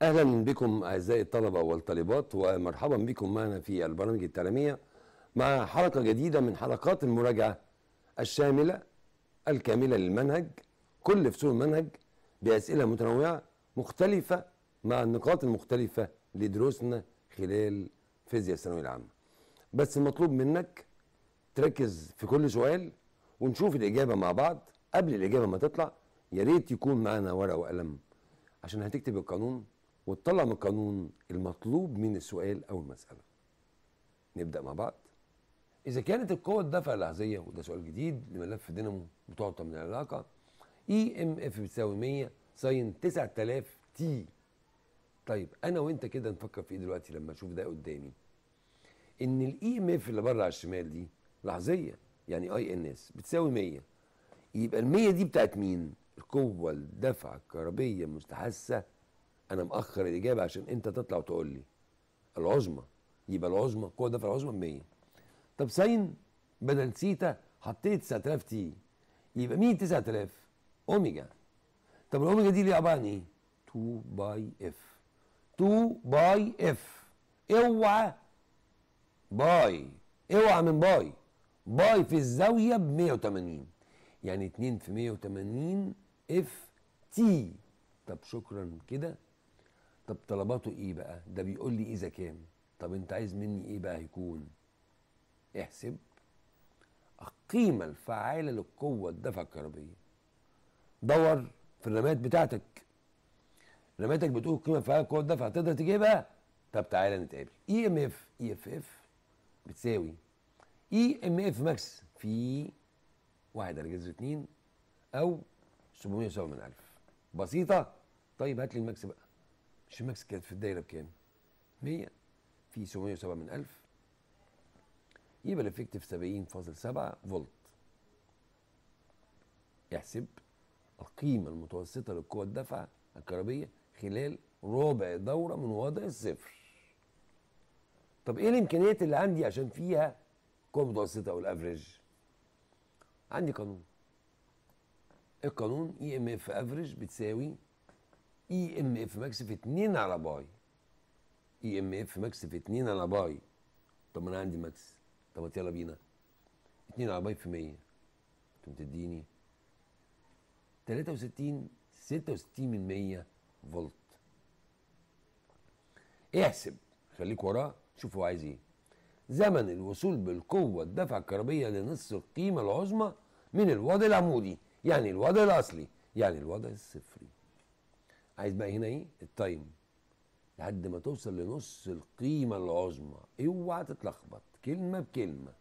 اهلا بكم اعزائي الطلبه والطالبات ومرحبا بكم معنا في البرامج التعليميه مع حلقه جديده من حلقات المراجعه الشامله الكامله للمنهج كل فصول المنهج باسئله متنوعه مختلفه مع النقاط المختلفه لدروسنا خلال فيزياء الثانويه العامه بس المطلوب منك تركز في كل سؤال ونشوف الاجابه مع بعض قبل الاجابه ما تطلع يا ريت يكون معانا ورقه وقلم عشان هتكتب القانون وتطلع من القانون المطلوب من السؤال او المساله نبدا مع بعض اذا كانت القوه الدفع اللحظيه وده سؤال جديد لملف دينامو بتعطى من العلاقه اي ام اف بتساوي 100 ساين 9000 تي طيب انا وانت كده نفكر في ايه دلوقتي لما اشوف ده قدامي ان الاي ام اف اللي بره على الشمال دي لحظيه يعني اي ان اس بتساوي 100 يبقى ال 100 دي بتاعت مين القوه الدفع الكهربيه المستحثه انا مأخر الاجابه عشان انت تطلع وتقول لي العظمى يبقى العظمى قوه الدفع العظمى ب 100 طب ساين بدل سيتا حطيت 9000 تي يبقى مين 9000 اوميجا طب الاوميجا دي اللي عباره عن ايه 2 باي اف 2 باي اف اوعى باي اوعى من باي باي في الزاويه ب 180 يعني 2 في 180 اف تي طب شكرا كده طب طلباته ايه بقى ده بيقول لي اذا كام طب انت عايز مني ايه بقى هيكون احسب القيمة الفعالة للقوة الدفع الكهربية دور في الرمات بتاعتك رماتك بتقول القيمة الفعالة للقوة الدفع تقدر تجيبها طب تعالى نتقابل اي ام اف اي اف اف بتساوي اي ام اف ماكس في واحد على جذر اتنين او 707 من ألف بسيطة طيب هات لي الماكس بقى مش الماكس كانت في الدايرة بكام 100 في 707 من ألف يبقى الافكتيف 70.7 فولت احسب القيمة المتوسطة للقوة الدفع الكهربية خلال ربع دورة من وضع الصفر طب ايه الامكانيات اللي عندي عشان فيها قوة متوسطة او الافريج عندي قانون القانون اي ام اف افريج بتساوي اي ام اف ماكس في 2 على باي اي ام اف ماكس في 2 على باي طب ما انا عندي ماكس طب ما يلا بينا 2 على باي في 100 انتوا تديني 63 66 من 100 فولت احسب خليك وراه شوف هو عايز ايه زمن الوصول بالقوة الدفع الكهربية لنصف القيمة العظمى من الوضع العمودي يعني الوضع الأصلي يعني الوضع الصفري عايز بقى هنا ايه التايم لحد ما توصل لنص القيمة العظمى اوعى تتلخبط كلمة بكلمة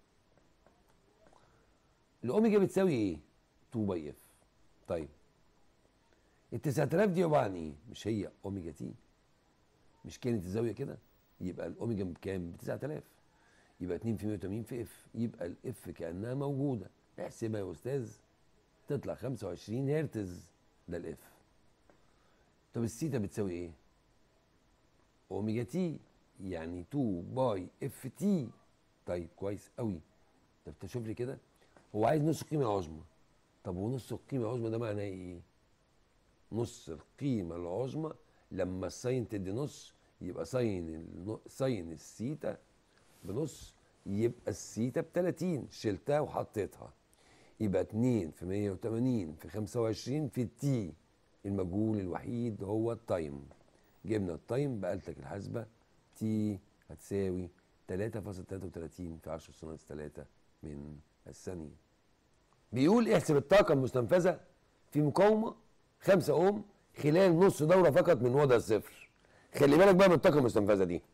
الأوميجا بتساوي ايه 2 باي اف طيب ال 9000 دي عبارة عن ايه مش هي اوميجا تي مش كانت الزاوية كده يبقى الأوميجا بكام ب 9000 يبقى 2 في 180 في اف يبقى الاف كأنها موجودة احسبها يا أستاذ تطلع 25 هرتز ده الاف طب السيتا بتساوي ايه اوميجا تي يعني 2 باي اف تي طيب كويس قوي طب تشوف لي كده هو عايز نص القيمه العظمى طب ونص القيمه العظمى ده معناه ايه نص القيمه العظمى لما الساين تدي نص يبقى ساين النو... ساين السيتا بنص يبقى السيتا ب 30 شلتها وحطيتها يبقى 2 في 180 في 25 في التي المجهول الوحيد هو التايم جبنا التايم بآلتك الحاسبة تي هتساوي 3.33 في 10 ناقص 3 من الثانية بيقول احسب الطاقة المستنفذة في مقاومة 5 أوم خلال نص دورة فقط من وضع الصفر خلي بالك بقى من الطاقة المستنفذة دي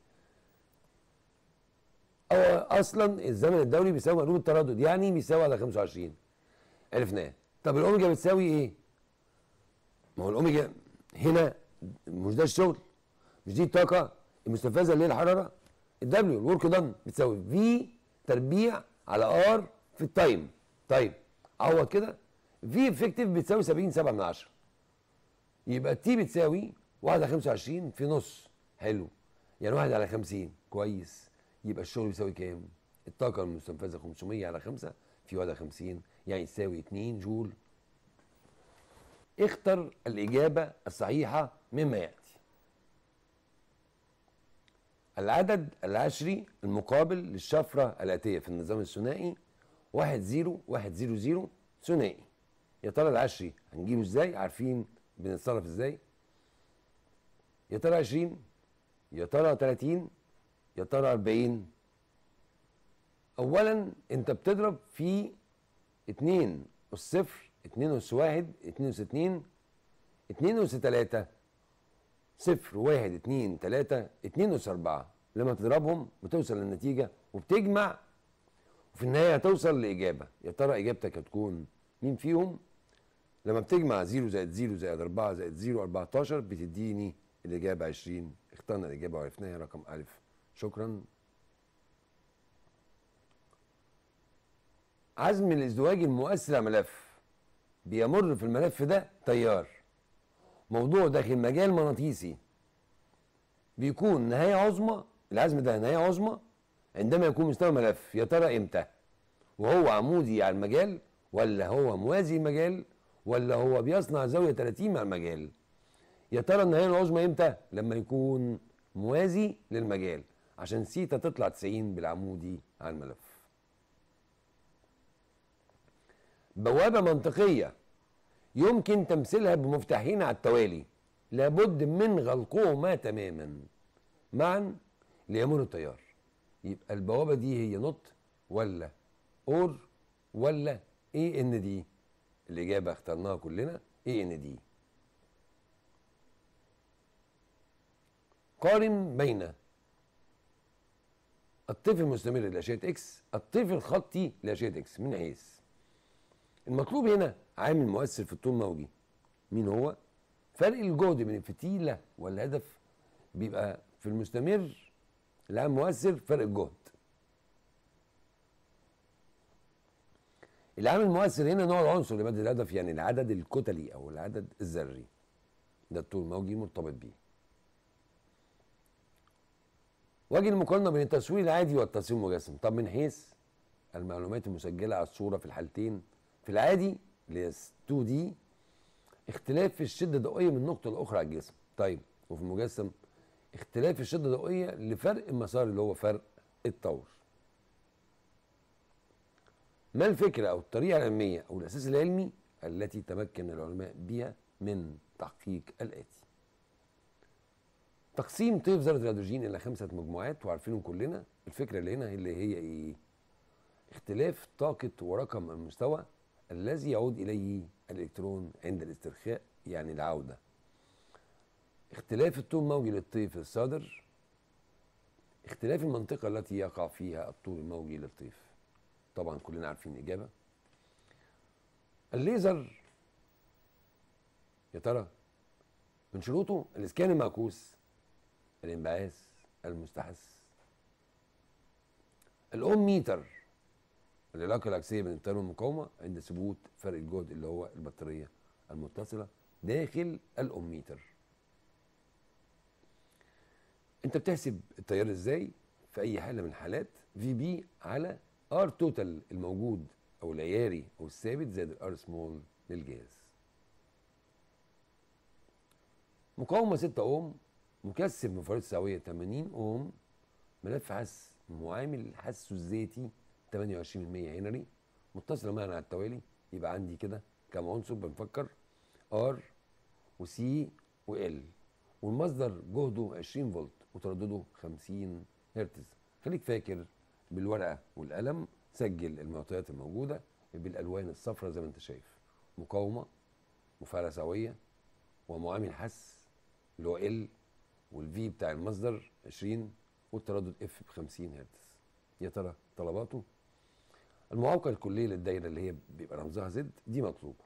أو أصلا الزمن الدوري بيساوي مقلوب التردد يعني بيساوي على 25 عرفناه طب الأوميجا بتساوي إيه؟ ما هو الأوميجا هنا مش ده الشغل مش دي الطاقة المستنفذة اللي هي الحرارة الدبليو الورك دان بتساوي في تربيع على ار في التايم طيب عوض كده في افكتيف بتساوي 70 7 من 10 يبقى تي بتساوي 1 على 25 في نص حلو يعني 1 على 50 كويس يبقى الشغل بيساوي كام؟ الطاقة المستنفذة 500 على 5 في 1 على 50 يعني تساوي 2 جول اختر الإجابة الصحيحة مما يأتي العدد العشري المقابل للشفرة الآتية في النظام الثنائي واحد زيرو واحد زيرو زيرو ثنائي يا ترى العشري هنجيبه ازاي عارفين بنتصرف ازاي يا ترى 20 يا ترى 30 يا ترى 40 اولا انت بتضرب في 2 اس 0 2 اس 1 2 اس 2 2 اس 3 0 1 2 3 2 اس 4 لما تضربهم بتوصل للنتيجه وبتجمع وفي النهايه هتوصل لاجابه يا ترى اجابتك هتكون مين فيهم لما بتجمع 0 زائد 0 زائد 4 زائد 0 14 بتديني الإجابة 20 اخترنا الإجابة وعرفناها رقم ألف شكرا عزم الازدواج المؤثر على ملف بيمر في الملف ده تيار موضوع داخل مجال مغناطيسي بيكون نهاية عظمى العزم ده نهاية عظمى عندما يكون مستوى ملف يا ترى امتى وهو عمودي على المجال ولا هو موازي المجال ولا هو بيصنع زاوية 30 مع المجال يا ترى النهايه العظمى امتى لما يكون موازي للمجال عشان سيتا تطلع 90 بالعمودي على الملف بوابه منطقيه يمكن تمثيلها بمفتاحين على التوالي لابد من غلقهما تماما معا ليمر التيار يبقى البوابه دي هي نوت ولا اور ولا اي ان دي الاجابه اخترناها كلنا اي ان دي قارن بين الطيف المستمر لاشعه اكس الطيف الخطي لاشعه اكس من حيث المطلوب هنا عامل مؤثر في الطول الموجي مين هو فرق الجهد بين الفتيله والهدف بيبقى في المستمر العامل مؤثر فرق الجهد العامل المؤثر هنا نوع العنصر اللي بدل الهدف يعني العدد الكتلي او العدد الذري ده الطول الموجي مرتبط بيه واجي المقارنه بين التصوير العادي والتصوير المجسم طب من حيث المعلومات المسجله على الصوره في الحالتين في العادي اللي هي 2 دي اختلاف في الشده الضوئيه من نقطه لاخرى على الجسم طيب وفي المجسم اختلاف في الشده الضوئيه لفرق المسار اللي هو فرق الطور ما الفكره او الطريقه العلميه او الاساس العلمي التي تمكن العلماء بها من تحقيق الاتي تقسيم طيف ذره الهيدروجين الى خمسه مجموعات وعارفينهم كلنا الفكره اللي هنا اللي هي ايه اختلاف طاقه ورقم المستوى الذي يعود اليه الالكترون عند الاسترخاء يعني العوده اختلاف الطول الموجي للطيف الصادر اختلاف المنطقة التي يقع فيها الطول الموجي للطيف طبعا كلنا عارفين الإجابة الليزر يا ترى من شروطه الإسكان المعكوس الانبعاث المستحث الأم ميتر العلاقة العكسية بين التيار والمقاومة عند ثبوت فرق الجهد اللي هو البطارية المتصلة داخل الأميتر انت بتحسب التيار ازاي في اي حاله من الحالات في بي على ار توتال الموجود او العياري او الثابت زائد الار سمول للجهاز مقاومه 6 اوم مكثف مفردات سعويه 80 اوم ملف حس معامل حسه الذاتي 28% هنري متصله معنا على التوالي يبقى عندي كده كم عنصر بنفكر ار وسي وال والمصدر جهده 20 فولت وتردده 50 هرتز خليك فاكر بالورقه والقلم سجل المعطيات الموجوده بالالوان الصفراء زي ما انت شايف مقاومه مفاعله سعويه ومعامل حس اللي هو ال والفي بتاع المصدر 20 والتردد اف ب 50 هرتز يا ترى طلباته المعوقه الكليه للدايره اللي هي بيبقى رمزها زد دي مطلوبه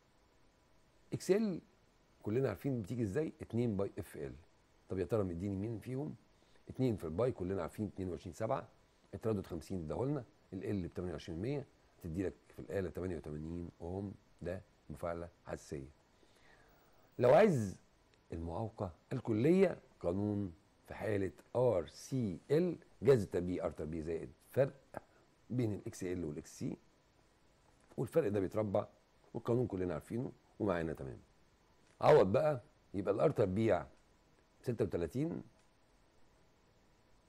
اكسل كلنا عارفين بتيجي ازاي 2 باي اف ال طب يا ترى مديني مين فيهم 2 في الباي كلنا عارفين 22 7 التردد 50 اداهولنا ال ب 28% تدي لك في الاله 88 اوم ده مفاعله حساسيه لو عايز المعوقه الكليه قانون في حاله ار سي ال جاز التربيع ار تربيع زائد فرق بين الاكس ال والاكس سي والفرق ده بيتربع والقانون كلنا عارفينه ومعانا تمام عوض بقى يبقى الار تربيع 36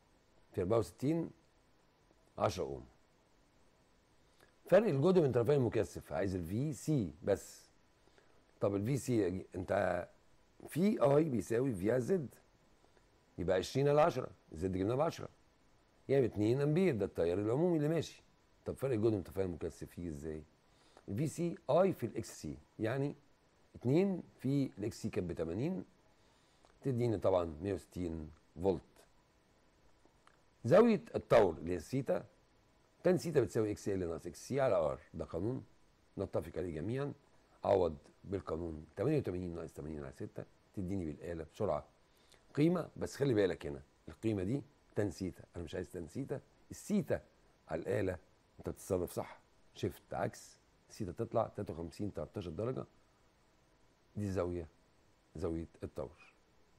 في 64 10 اوم فرق الجهد من طرفي المكثف عايز الفي سي بس طب الفي سي انت في اي بيساوي في زد يبقى 20 على 10 زد جبناها ب 10 يعني 2 امبير ده التيار العمومي اللي ماشي طب فرق الجهد من طرفي المكثف فيه ازاي؟ الفي سي اي في الاكس سي يعني 2 في الاكس سي كانت ب 80 تديني طبعا 160 فولت زاويه الطور اللي هي الثيتا تان ثيتا بتساوي اكس ال ناقص اكس سي على ار ده قانون نتفق عليه جميعا عوض بالقانون 88 ناقص 80 على 6 تديني بالاله بسرعه قيمه بس خلي بالك هنا القيمه دي تان ثيتا انا مش عايز تان ثيتا الثيتا على الاله انت بتتصرف صح شيفت عكس ثيتا تطلع 53 13 درجه دي زاويه زاويه الطور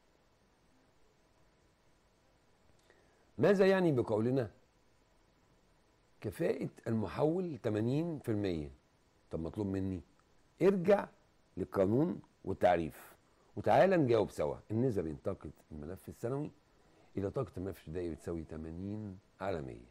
ماذا يعني بقولنا كفاءة المحول 80% طب مطلوب مني ارجع للقانون والتعريف وتعالى نجاوب سوا النسبة بين طاقة الملف الثانوي إلى طاقة الملف الابتدائي بتساوي 80 على 100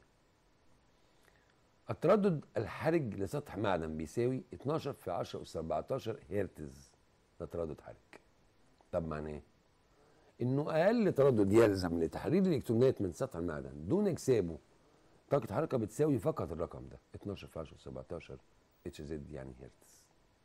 التردد الحرج لسطح معدن بيساوي 12 في 10 أس 14 هرتز ده تردد حرج طب معناه ايه؟ انه اقل تردد يلزم لتحرير الالكترونات من سطح المعدن دون اكسابه طاقة حركة بتساوي فقط الرقم ده 12 في 10 17 اتش زد يعني هرتز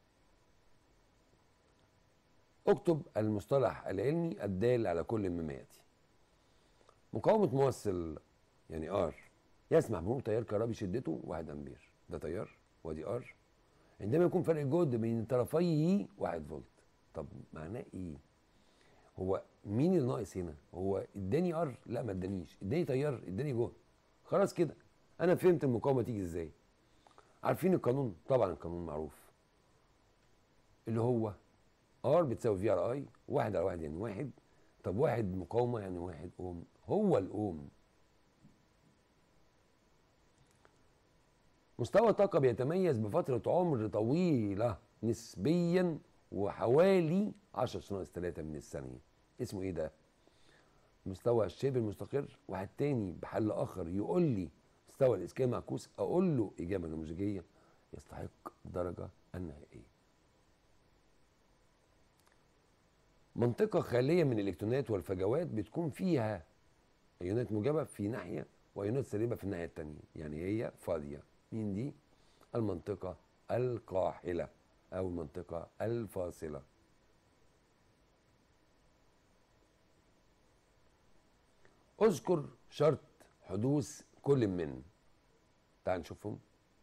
اكتب المصطلح العلمي الدال على كل مما ياتي مقاومة موصل يعني ار يسمح بمرور تيار كهربي شدته 1 امبير ده تيار وادي ار عندما يكون فرق الجهد بين طرفيه 1 فولت طب معناه ايه هو مين اللي ناقص هنا هو اداني ار لا ما ادانيش اداني تيار اداني جهد خلاص كده انا فهمت المقاومه تيجي ازاي عارفين القانون طبعا القانون معروف اللي هو ار بتساوي في ار اي واحد على واحد يعني واحد طب واحد مقاومه يعني واحد اوم هو الاوم مستوى الطاقة بيتميز بفترة عمر طويلة نسبيا وحوالي 10 ناقص 3 من الثانية اسمه ايه ده؟ مستوى الشبه المستقر واحد تاني بحل اخر يقول لي مستوى الاسكان معكوس اقول له اجابه نموذجيه يستحق الدرجه النهائيه منطقة خالية من الإلكترونات والفجوات بتكون فيها أيونات موجبة في ناحية وأيونات سالبة في الناحية التانية يعني هي فاضية مين دي؟ المنطقة القاحلة أو المنطقة الفاصلة اذكر شرط حدوث كل من تعال نشوفهم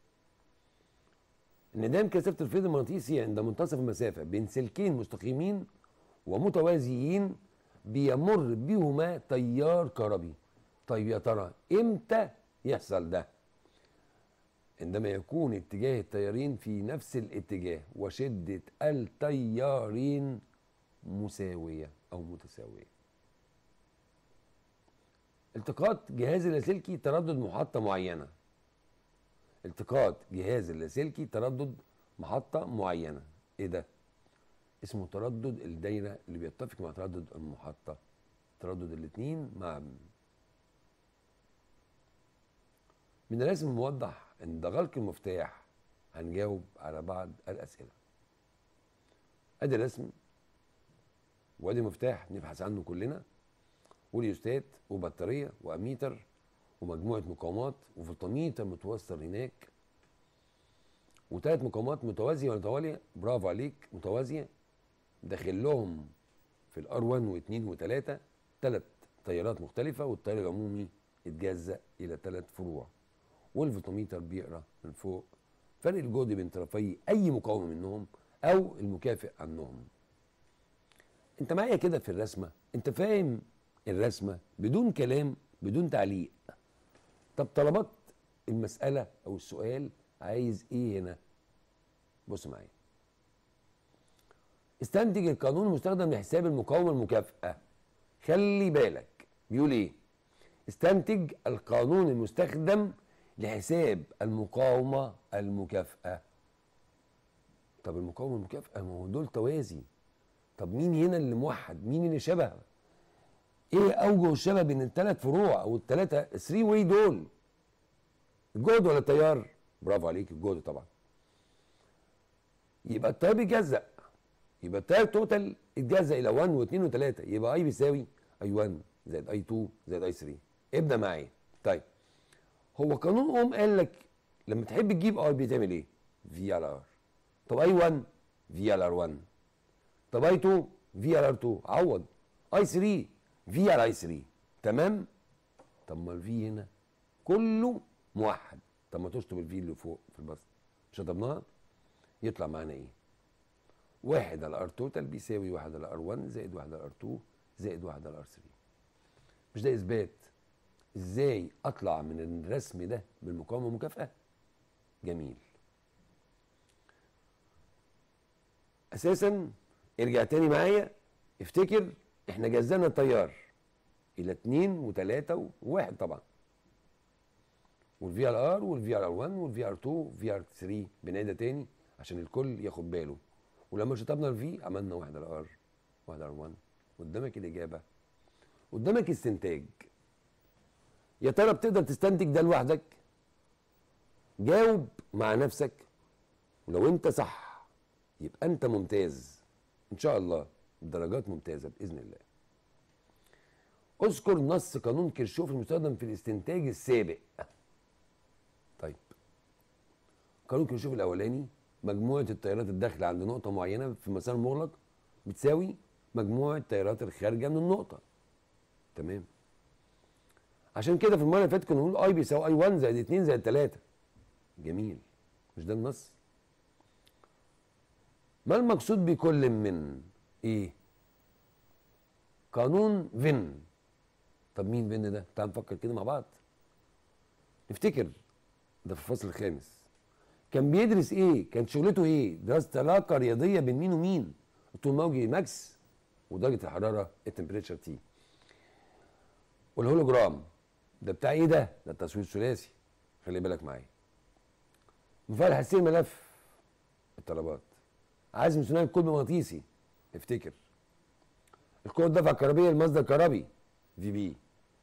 انعدام كثافه الفيض المغناطيسي عند منتصف المسافه بين سلكين مستقيمين ومتوازيين بيمر بهما تيار كهربي طيب يا ترى امتى يحصل ده عندما يكون اتجاه التيارين في نفس الاتجاه وشده التيارين مساويه او متساويه التقاط جهاز اللاسلكي تردد محطة معينة التقاط جهاز اللاسلكي تردد محطة معينة ايه ده؟ اسمه تردد الدايرة اللي بيتفق مع تردد المحطة تردد الاتنين مع من الرسم الموضح ان ده غلق المفتاح هنجاوب على بعض الاسئلة ادي الرسم وادي مفتاح نبحث عنه كلنا وريوستات وبطاريه واميتر ومجموعه مقاومات وفولتميتر متوصل هناك وثلاث مقاومات متوازيه ولا متواليه برافو عليك متوازيه داخل لهم في الار 1 و2 و3 ثلاث تيارات مختلفه والتيار العمومي اتجزأ الى ثلاث فروع والفولتميتر بيقرا من فوق فرق الجهد بين طرفي اي مقاومه منهم او المكافئ عنهم انت معايا كده في الرسمه انت فاهم الرسمه بدون كلام بدون تعليق طب طلبات المساله او السؤال عايز ايه هنا بص معايا استنتج القانون المستخدم لحساب المقاومه المكافئه خلي بالك بيقول ايه استنتج القانون المستخدم لحساب المقاومه المكافئه طب المقاومه المكافئه ما هو دول توازي طب مين هنا اللي موحد مين اللي شبه ايه اوجه الشبه بين الثلاث فروع او الثلاثه 3 واي دول الجهد ولا التيار برافو عليك الجهد طبعا يبقى التيار بيتجزأ يبقى التيار توتال اتجزأ الى 1 و2 و3 يبقى اي بيساوي اي 1 زائد اي 2 زائد اي 3 ابدا معايا طيب هو قانون اوم قال لك لما تحب تجيب ار بتعمل ايه؟ في على ار طب اي 1 في على ار 1 طب اي 2 في على ار 2 عوض اي 3 في على اي 3 تمام؟ طب ما الفي هنا كله موحد طب ما تشطب الفي اللي فوق في البسط شطبناها يطلع معانا ايه؟ واحد على ار توتال بيساوي واحد على ار 1 زائد واحد على ار 2 زائد واحد على ار 3 مش ده اثبات ازاي اطلع من الرسم ده بالمقاومه مكافاه جميل اساسا ارجع تاني معايا افتكر احنا جزانا التيار الى اتنين وتلاته وواحد طبعا والفي ار ار والفي ار 1 والفي ار 2 والفي ار 3 بنعيدها تاني عشان الكل ياخد باله ولما شطبنا الفي عملنا واحد على ار واحد على 1 قدامك الاجابه قدامك استنتاج يا ترى بتقدر تستنتج ده لوحدك جاوب مع نفسك ولو انت صح يبقى انت ممتاز ان شاء الله درجات ممتازه باذن الله اذكر نص قانون كيرشوف المستخدم في الاستنتاج السابق طيب قانون كيرشوف الاولاني مجموعه التيارات الداخله عند نقطه معينه في مسار مغلق بتساوي مجموع التيارات الخارجه من النقطه تمام عشان كده في المره اللي فاتت كنا بنقول اي بيساوي اي 1 زائد 2 زائد 3 جميل مش ده النص ما المقصود بكل من ايه قانون فين طب مين فين ده تعال نفكر كده مع بعض نفتكر ده في الفصل الخامس كان بيدرس ايه كان شغلته ايه دراسه علاقه رياضيه بين مين ومين الطول الموجي ماكس ودرجه الحراره التمبريتشر تي والهولوجرام ده بتاع ايه ده ده التصوير الثلاثي خلي بالك معايا مفاعل حساسيه الملف الطلبات عزم ثنائي القطب المغناطيسي افتكر القوة الدفع الكهربية المصدر الكهربي في بي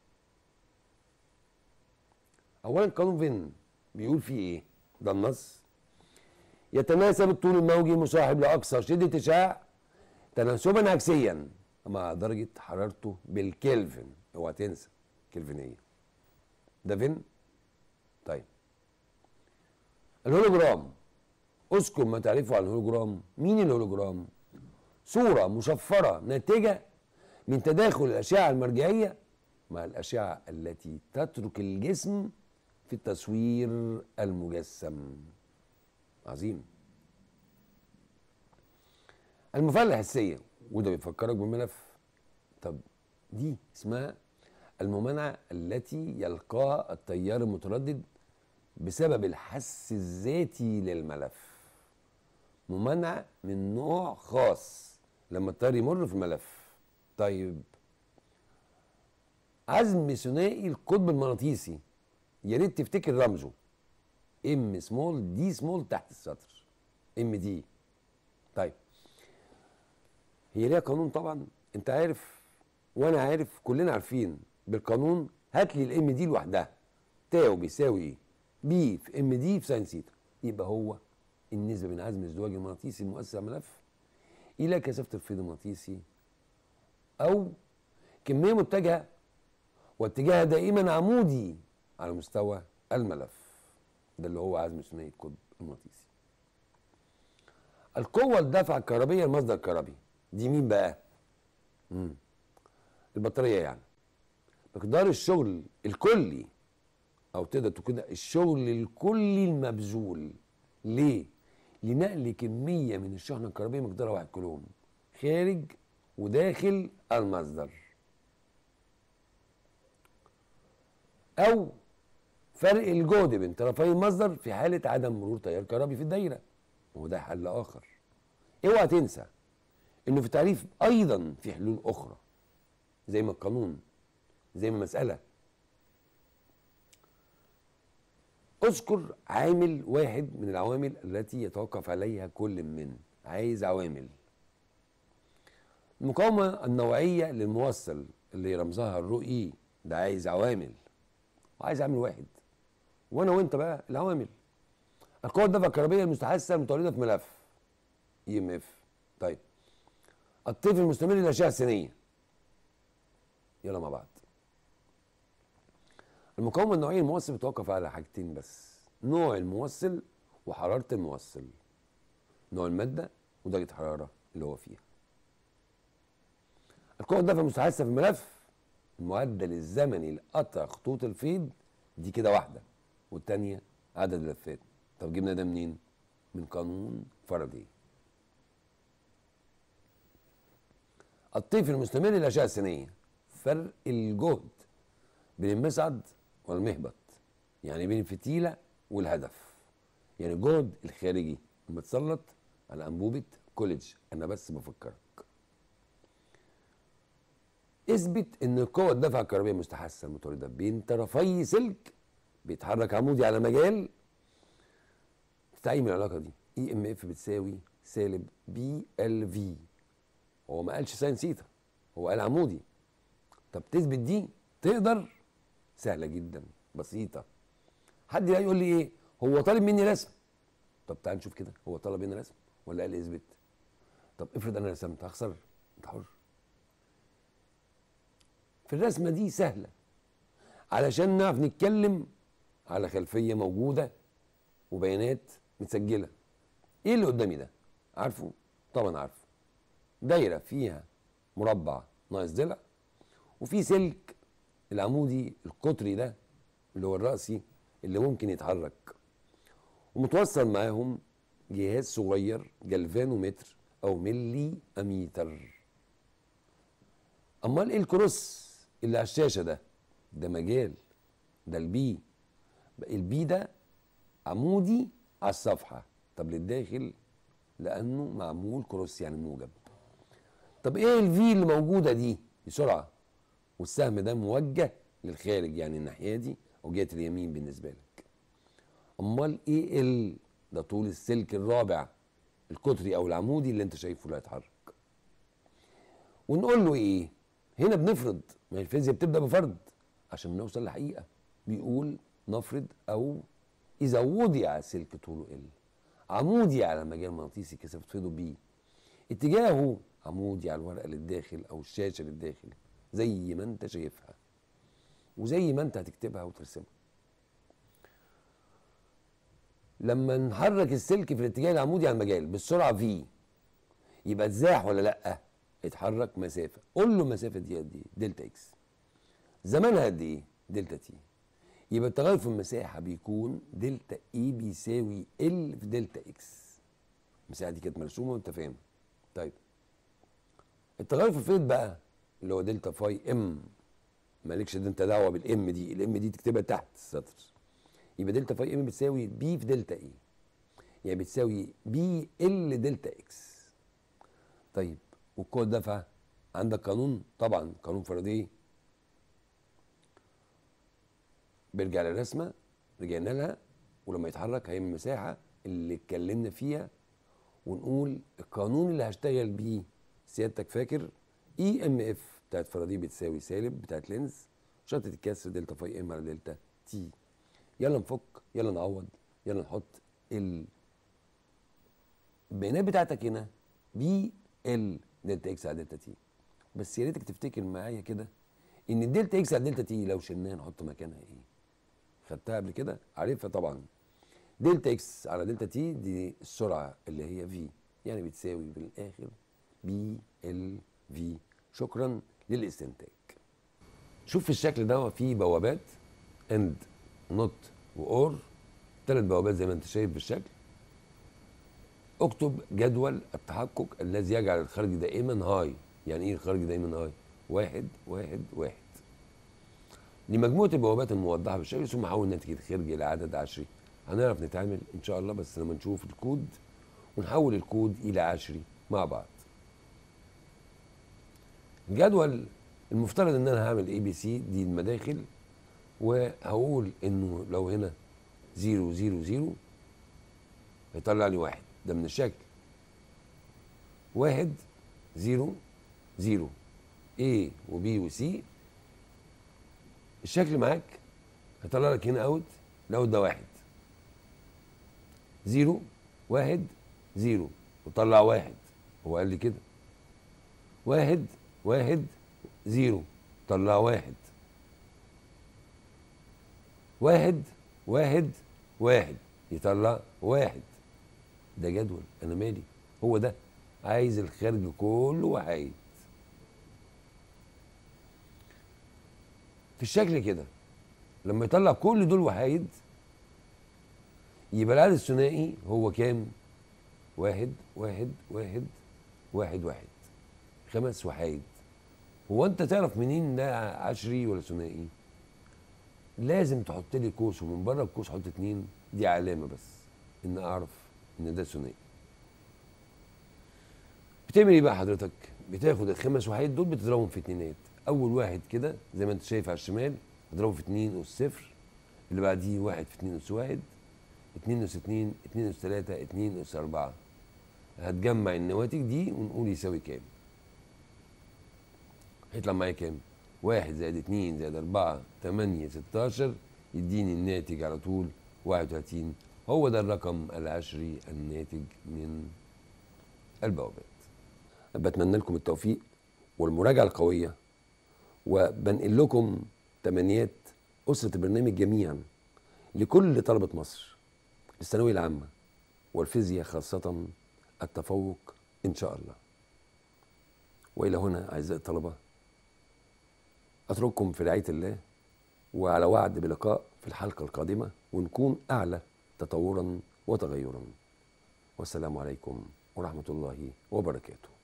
اولا قانون فين بيقول فيه ايه ده النص يتناسب الطول الموجي مصاحب لاقصى شده اشعاع تناسبا عكسيا مع درجه حرارته بالكلفن اوعى تنسى كلفنيه ده فين طيب الهولوجرام اذكر ما تعرفه عن الهولوجرام مين الهولوجرام صوره مشفره ناتجه من تداخل الاشعه المرجعيه مع الاشعه التي تترك الجسم في التصوير المجسم عظيم المفاعل الحسيه وده بيفكرك بالملف طب دي اسمها الممانعه التي يلقاها التيار المتردد بسبب الحس الذاتي للملف ممانعه من نوع خاص لما التيار يمر في الملف طيب عزم ثنائي القطب المغناطيسي يا ريت تفتكر رمزه ام سمول دي سمول تحت السطر ام دي طيب هي ليها قانون طبعا انت عارف وانا عارف كلنا عارفين بالقانون هات لي الام دي لوحدها تاو بيساوي ايه بي في ام دي في ساين سيتا يبقى هو النسبه بين عزم الزواج المغناطيسي المؤثر على الملف الى كثافه الفيض المغناطيسي او كميه متجهه واتجاهها دائما عمودي على مستوى الملف ده اللي هو عزم ثنائي القطب المغناطيسي القوة الدفع الكهربية المصدر الكهربي دي مين بقى؟ مم. البطارية يعني مقدار الشغل الكلي أو تقدر تقول كده الشغل الكلي المبذول ليه؟ لنقل كمية من الشحنة الكهربية مقدارها واحد كولوم خارج وداخل المصدر أو فرق الجهد بين طرفي المصدر في حالة عدم مرور تيار كهربي في الدايرة وده حل آخر اوعى تنسى انه في التعريف ايضا في حلول اخرى زي ما القانون زي ما المسألة اذكر عامل واحد من العوامل التي يتوقف عليها كل من عايز عوامل المقاومة النوعية للموصل اللي رمزها الرو اي ده عايز عوامل وعايز عامل واحد وانا وانت بقى العوامل القوة الدفع الكهربية المستحثة المتولدة في ملف اي ام اف طيب الطيف المستمر للأشعة السينية يلا مع بعض المقاومة النوعية الموصل بتوقف على حاجتين بس نوع الموصل وحرارة الموصل نوع المادة ودرجة الحرارة اللي هو فيها القوة الدفع المستحثة في الملف المعدل الزمني لقطع خطوط الفيض دي كده واحدة والتانية عدد اللفات طب جبنا ده منين؟ من قانون فاراداي الطيف المستمر للأشعة السينية فرق الجهد بين المصعد والمهبط يعني بين الفتيلة والهدف يعني الجهد الخارجي المتسلط على أنبوبة كوليدج أنا بس بفكرك اثبت ان القوة الدفع الكهربية المستحثة المتولدة بين طرفي سلك بيتحرك عمودي على مجال تتعين العلاقة دي اي ام اف بتساوي سالب بي ال في هو ما قالش ساين سيتا هو قال عمودي طب تثبت دي تقدر سهلة جدا بسيطة حد يقول لي ايه هو طالب مني رسم طب تعال نشوف كده هو طلب مني رسم ولا قال اثبت طب افرض انا رسمت هخسر انت حر في الرسمة دي سهلة علشان نعرف نتكلم على خلفية موجودة وبيانات متسجلة ايه اللي قدامي ده عارفه طبعا عارفه دايرة فيها مربع ناقص ضلع وفي سلك العمودي القطري ده اللي هو الرأسي اللي ممكن يتحرك ومتوصل معاهم جهاز صغير جلفانومتر او ملي اميتر امال ايه الكروس اللي على الشاشه ده ده مجال ده البي البي ده عمودي على الصفحه طب للداخل لانه معمول كروس يعني موجب طب ايه الفي اللي موجوده دي بسرعه والسهم ده موجه للخارج يعني الناحيه دي او جهه اليمين بالنسبه لك امال ايه ال ده طول السلك الرابع القطري او العمودي اللي انت شايفه اللي هيتحرك ونقول له ايه هنا بنفرض ما الفيزياء بتبدا بفرض عشان نوصل لحقيقه بيقول نفرض او اذا وضع سلك طوله ال عمودي على مجال مغناطيسي كثافه فيضه بي اتجاهه عمودي على الورقه للداخل او الشاشه للداخل زي ما انت شايفها وزي ما انت هتكتبها وترسمها لما نحرك السلك في الاتجاه العمودي على المجال بالسرعه في يبقى اتزاح ولا لا اتحرك مسافه قول له المسافه دي قد ايه دلتا اكس زمانها قد ايه دلتا تي يبقى التغير في المساحه بيكون دلتا اي بيساوي ال في دلتا اكس المساحه دي كانت مرسومه وانت فاهم طيب التغير في الفيض بقى اللي هو دلتا فاي ام مالكش ده انت دعوه بالام دي الام دي تكتبها تحت السطر يبقى دلتا فاي ام بتساوي بي في دلتا اي يعني بتساوي بي ال دلتا اكس طيب والقوة الدفع عندك قانون طبعا قانون فاراداي بيرجع للرسمة رجعنا لها ولما يتحرك هيعمل مساحة اللي اتكلمنا فيها ونقول القانون اللي هشتغل بيه سيادتك فاكر اي ام اف بتاعت فاراداي بتساوي سالب بتاعت لينز شرطة الكسر دلتا فاي ام على دلتا تي يلا نفك يلا نعوض يلا نحط البيانات بتاعتك هنا بي ال دلتا اكس على دلتا تي بس يا ريتك تفتكر معايا كده ان الدلتا اكس على دلتا تي لو شلناها نحط مكانها ايه خدتها قبل كده عارفها طبعا دلتا اكس على دلتا تي دي السرعه اللي هي في يعني بتساوي بالاخر بي ال في شكرا للاستنتاج شوف في الشكل ده في بوابات اند نوت واور ثلاث بوابات زي ما انت شايف بالشكل اكتب جدول التحقق الذي يجعل الخارج دائما هاي يعني ايه الخارج دائما هاي واحد واحد واحد لمجموعة البوابات الموضحة بالشكل ثم حول نتيجة الخارج إلى عدد عشري هنعرف نتعامل إن شاء الله بس لما نشوف الكود ونحول الكود إلى عشري مع بعض الجدول المفترض ان انا هعمل اي بي سي دي المداخل وهقول انه لو هنا زيرو زيرو زيرو هيطلع لي واحد ده من الشكل واحد زيرو زيرو A و B و C الشكل معاك هيطلع لك هنا اوت الاوت ده واحد زيرو واحد زيرو وطلع واحد هو قال لي كده واحد واحد زيرو طلع واحد واحد واحد واحد يطلع واحد ده جدول انا مالي هو ده عايز الخارج كله وحايد في الشكل كده لما يطلع كل دول وحايد يبقى العدد الثنائي هو كام؟ واحد واحد واحد واحد واحد خمس وحايد هو انت تعرف منين ده عشري ولا ثنائي؟ لازم تحط لي قوس ومن بره القوس حط اتنين دي علامه بس ان اعرف ان ده ثنائي بتعمل ايه بقى حضرتك بتاخد الخمس وحيد دول بتضربهم في اتنينات اول واحد كده زي ما انت شايف على الشمال تضربه في اتنين اس صفر اللي بعديه واحد في اتنين اس واحد اتنين اس اتنين اتنين اس تلاته اتنين اس اربعه هتجمع النواتج دي ونقول يساوي كام هيطلع معايا كام واحد زائد اتنين زائد اربعة تمانية ستاشر يديني الناتج على طول واحد وتلاتين هو ده الرقم العشري الناتج من البوابات بتمنى لكم التوفيق والمراجعة القوية وبنقل لكم تمنيات أسرة البرنامج جميعا لكل طلبة مصر الثانوية العامة والفيزياء خاصة التفوق إن شاء الله وإلى هنا أعزائي الطلبة أترككم في رعاية الله وعلى وعد بلقاء في الحلقة القادمة ونكون أعلى تطورا وتغيرا والسلام عليكم ورحمة الله وبركاته